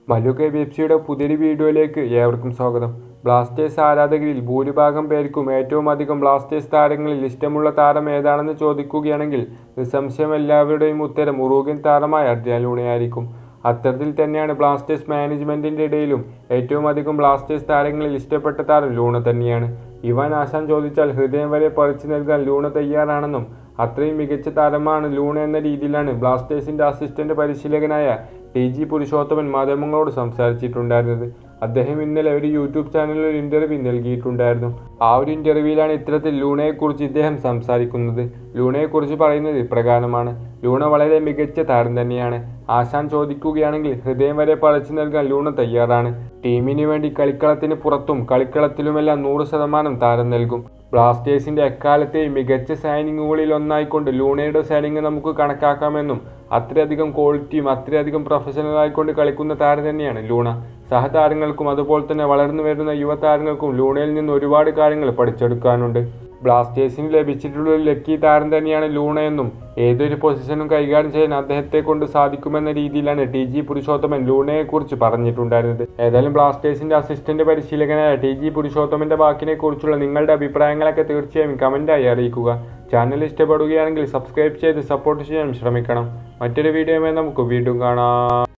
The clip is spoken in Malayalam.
മല്ലു കെ ബി എഫ് സിയുടെ പുതിയൊരു വീഡിയോയിലേക്ക് ഏവർക്കും സ്വാഗതം ബ്ലാസ്റ്റേഴ്സ് ആരാധകരിൽ ഭൂരിഭാഗം പേർക്കും ഏറ്റവും അധികം ബ്ലാസ്റ്റേഴ്സ് താരങ്ങളിൽ ഇഷ്ടമുള്ള താരം ഏതാണെന്ന് ചോദിക്കുകയാണെങ്കിൽ നിസ്സംശയം എല്ലാവരുടെയും ഉത്തരം ഉറുഗ്യൻ താരമായ അഡ്രിയാൻ ലൂണയായിരിക്കും അത്തരത്തിൽ തന്നെയാണ് ബ്ലാസ്റ്റേഴ്സ് മാനേജ്മെന്റിന്റെ ഇടയിലും ഏറ്റവും അധികം ബ്ലാസ്റ്റേഴ്സ് താരങ്ങളിൽ ഇഷ്ടപ്പെട്ട താരം ലൂണ തന്നെയാണ് ഇവാൻ ആശാൻ ചോദിച്ചാൽ ഹൃദയം വരെ പറിച്ചു നൽകാൻ ലൂണ തയ്യാറാണെന്നും അത്രയും മികച്ച താരമാണ് ലൂണ എന്ന രീതിയിലാണ് ബ്ലാസ്റ്റേഴ്സിന്റെ അസിസ്റ്റന്റ് പരിശീലകനായ ടി ജി പുരുഷോത്തമൻ മാധ്യമങ്ങളോട് സംസാരിച്ചിട്ടുണ്ടായിരുന്നത് അദ്ദേഹം ഇന്നലെ ഒരു യൂട്യൂബ് ചാനലിൽ ഒരു ഇന്റർവ്യൂ നൽകിയിട്ടുണ്ടായിരുന്നു ആ ഒരു ഇന്റർവ്യൂവിലാണ് ഇത്തരത്തിൽ ലൂണയെക്കുറിച്ച് ഇദ്ദേഹം സംസാരിക്കുന്നത് ലൂണയെക്കുറിച്ച് പറയുന്നത് ഇപ്രകാരമാണ് ലൂണ വളരെ മികച്ച താരം തന്നെയാണ് ആശാൻ ചോദിക്കുകയാണെങ്കിൽ ഹൃദയം വരെ പറിച്ചു നൽകാൻ ലൂണ തയ്യാറാണ് ടീമിന് വേണ്ടി കളിക്കളത്തിന് പുറത്തും കളിക്കളത്തിലുമെല്ലാം നൂറ് ശതമാനം താരം നൽകും ബ്ലാസ്റ്റേഴ്സിന്റെ എക്കാലത്തെയും മികച്ച സൈനിങ്ങുകളിൽ ഒന്നായിക്കൊണ്ട് ലൂണയുടെ സൈനിങ് നമുക്ക് കണക്കാക്കാമെന്നും അത്രയധികം ക്വാളിറ്റിയും അത്രയധികം പ്രൊഫഷണൽ ആയിക്കൊണ്ട് കളിക്കുന്ന താരം തന്നെയാണ് ലൂണ സഹതാരങ്ങൾക്കും അതുപോലെ തന്നെ വളർന്നു വരുന്ന യുവതാരങ്ങൾക്കും ലൂണയിൽ നിന്ന് ഒരുപാട് കാര്യങ്ങൾ പഠിച്ചെടുക്കാനുണ്ട് ബ്ലാസ്റ്റേഴ്സിന് ലഭിച്ചിട്ടുള്ള ഒരു ലക്കി താരം തന്നെയാണ് ലൂണ എന്നും ഏതൊരു പൊസിഷനും കൈകാര്യം ചെയ്യാൻ അദ്ദേഹത്തെ കൊണ്ട് സാധിക്കുമെന്ന രീതിയിലാണ് ടി ജി പുരുഷോത്തമൻ ലൂണയെക്കുറിച്ച് പറഞ്ഞിട്ടുണ്ടായിരുന്നത് ഏതായാലും ബ്ലാസ്റ്റേഴ്സിന്റെ അസിസ്റ്റന്റ് പരിശീലകനായ ടി ജി പുരുഷോത്തമന്റെ വാക്കിനെ കുറിച്ചുള്ള നിങ്ങളുടെ അഭിപ്രായങ്ങളൊക്കെ തീർച്ചയായും കമന്റായി അറിയിക്കുക ചാനൽ ഇഷ്ടപ്പെടുകയാണെങ്കിൽ സബ്സ്ക്രൈബ് ചെയ്ത് സപ്പോർട്ട് ചെയ്യാൻ ശ്രമിക്കണം മറ്റൊരു വീഡിയോയുമായി നമുക്ക് വീണ്ടും കാണാം